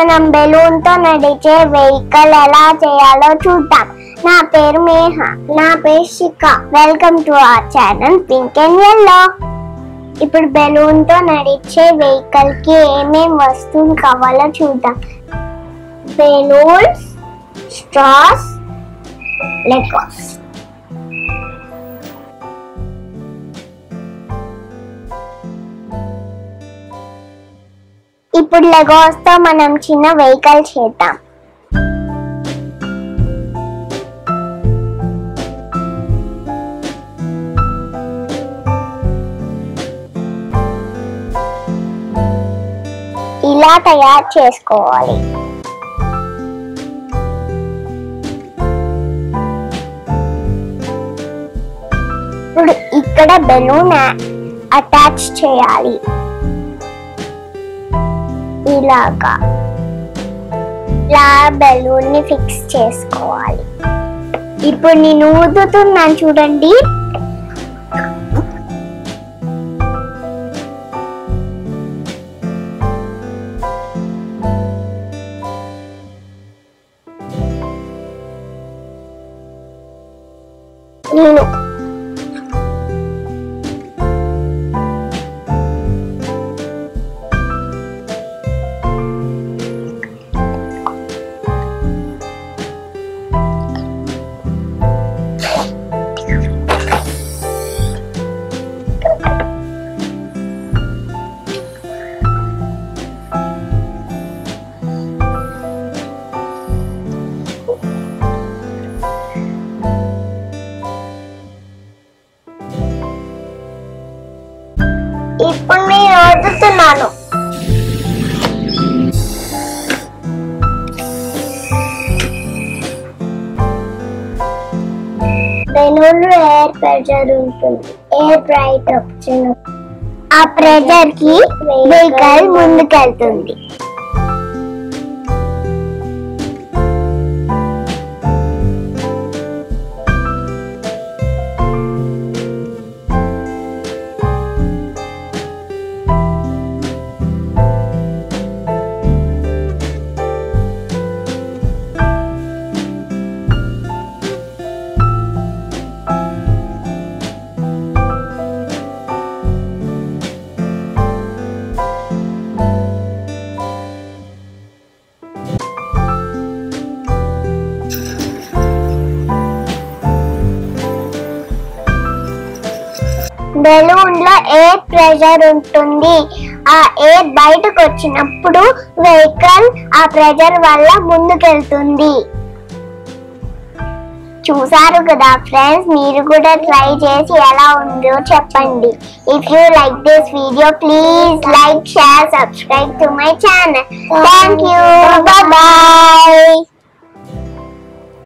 మనం బెలూన్ తో నడిచే వెహికల్ ఎలా చేయాలో చూద్దాం నా పేరు మేహ నా పేరు Shikha welcome to our channel pink and yellow ఇప్పుడు బెలూన్ తో నడిచే వెహికల్ కి ఏమేం వస్తువులు కావాలో చూద్దాం బెలూన్స్ స్ట్రాస్ లెగోస్ ఇప్పుడు లెగోస్ తో మనం చిన్న వెహికల్ చేద్దాం ఇలా తయారు చేసుకోవాలి ఇప్పుడు ఇక్కడ బెలూన్ అటాచ్ చేయాలి ఇలాగా ఇలా బెలూన్ ని ఫిక్స్ చేసుకోవాలి ఇప్పుడు నేను ఊదుతున్నాను చూడండి నేను ఇప్పుడు నేను వదులుతున్నాను బెలూన్ ఎయిర్ ప్రెషర్ ఉంటుంది ఎయిర్ బ్రైట్ వచ్చిన ఆ ప్రెషర్ కి వెహికల్ ముందుకెళ్తుంది బెలూన్ లో ఎయిర్ ప్రెషర్ ఉంటుంది ఆ ఎయిర్ బయటకు వచ్చినప్పుడు వెహికల్ ఆ ప్రెషర్ వల్ల ముందుకెళ్తుంది చూసారు కదా ఫ్రెండ్స్ మీరు కూడా ట్రై చేసి ఎలా ఉందో చెప్పండి if you like this video please like share subscribe to my channel thank you bye